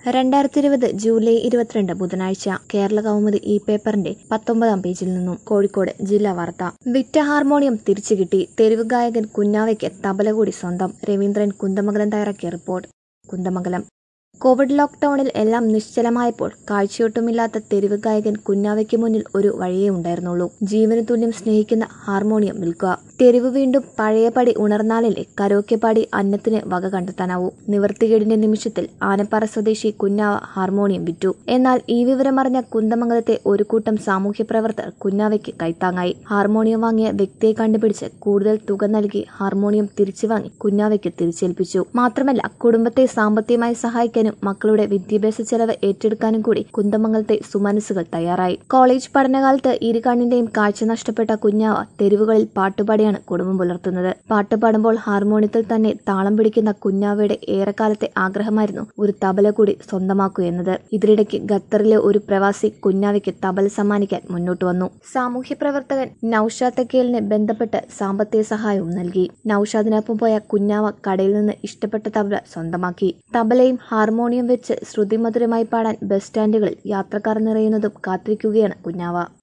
രണ്ടായിരത്തി ഇരുപത് ജൂലൈ ഇരുപത്തിരണ്ട് ബുധനാഴ്ച കേരള കൗമുദി ഈ പേപ്പറിന്റെ പത്തൊമ്പതാം പേജിൽ നിന്നും കോഴിക്കോട് ജില്ലാ വാർത്ത വിറ്റ ഹാർമോണിയം തിരിച്ചു കിട്ടി തെരുവ് ഗായകൻ കുഞ്ഞാവയ്ക്ക് തബല കൂടി സ്വന്തം രവീന്ദ്രൻ കുന്തമംഗലം തയ്യാറാക്കിയ റിപ്പോർട്ട് കുന്തമംഗലം കോവിഡ് ലോക്ക്ഡൌണിൽ എല്ലാം നിശ്ചലമായപ്പോൾ കാഴ്ചയൊട്ടുമില്ലാത്ത തെരുവ് ഗായകൻ കുഞ്ഞാവയ്ക്ക് മുന്നിൽ ഒരു വഴിയേ ഉണ്ടായിരുന്നുള്ളൂ ജീവന് തുല്യം സ്നേഹിക്കുന്ന ഹാർമോണിയം വിൽക്കുക തെരുവ് വീണ്ടും പഴയപടി ഉണർന്നാലല്ലേ കരോക്കെ പാടി അന്നത്തിന് വക കണ്ടെത്താനാവൂ നിവർത്തികേടിന്റെ നിമിഷത്തിൽ ആനപ്പാറ സ്വദേശി കുഞ്ഞാവ ഹാർമോണിയം വിറ്റു എന്നാൽ ഈ വിവരമറിഞ്ഞ കുന്തമംഗലത്തെ ഒരു കൂട്ടം സാമൂഹ്യ പ്രവർത്തകർ കുഞ്ഞാവയ്ക്ക് കൈത്താങ്ങായി ഹാർമോണിയം വാങ്ങിയ വ്യക്തിയെ കണ്ടുപിടിച്ച് കൂടുതൽ തുക നൽകി ഹാർമോണിയം തിരിച്ചു വാങ്ങി കുഞ്ഞാവയ്ക്ക് തിരിച്ചേൽപ്പിച്ചു മാത്രമല്ല കുടുംബത്തെ സാമ്പത്തികമായി സഹായിക്കാനും മക്കളുടെ വിദ്യാഭ്യാസ ചെലവ് ഏറ്റെടുക്കാനും കൂടി കുന്തമംഗലത്തെ സുമനസ്സുകൾ തയ്യാറായി കോളേജ് പഠനകാലത്ത് ഇരു കണ്ണിന്റെയും കാഴ്ച നഷ്ടപ്പെട്ട കുഞ്ഞാവ തെരുവുകളിൽ പാട്ടുപാടിയാണ് കുടുംബം പുലർത്തുന്നത് പാട്ട് പാടുമ്പോൾ ഹാർമോണിയത്തിൽ തന്നെ താളം പിടിക്കുന്ന കുഞ്ഞാവയുടെ ഏറെക്കാലത്തെ ആഗ്രഹമായിരുന്നു ഒരു തബല കൂടി സ്വന്തമാക്കൂ എന്നത് ഇതിനിടയ്ക്ക് ഖത്തറിലെ ഒരു പ്രവാസി കുഞ്ഞാവയ്ക്ക് തബല സമ്മാനിക്കാൻ മുന്നോട്ട് വന്നു സാമൂഹ്യ പ്രവർത്തകൻ നൌഷാദ് തെക്കേലിനെ ബന്ധപ്പെട്ട് സാമ്പത്തിക സഹായവും നൽകി നൌഷാദിനൊപ്പം പോയ കുഞ്ഞാവ കടയിൽ നിന്ന് ഇഷ്ടപ്പെട്ട തബല സ്വന്തമാക്കി തബലയും ഹാർമോണിയം വെച്ച് ശ്രുതിമധുരമായി പാടാൻ ബസ് സ്റ്റാൻഡുകളിൽ യാത്രക്കാർ നിറയുന്നതും കാത്തിരിക്കുകയാണ് കുഞ്ഞാവ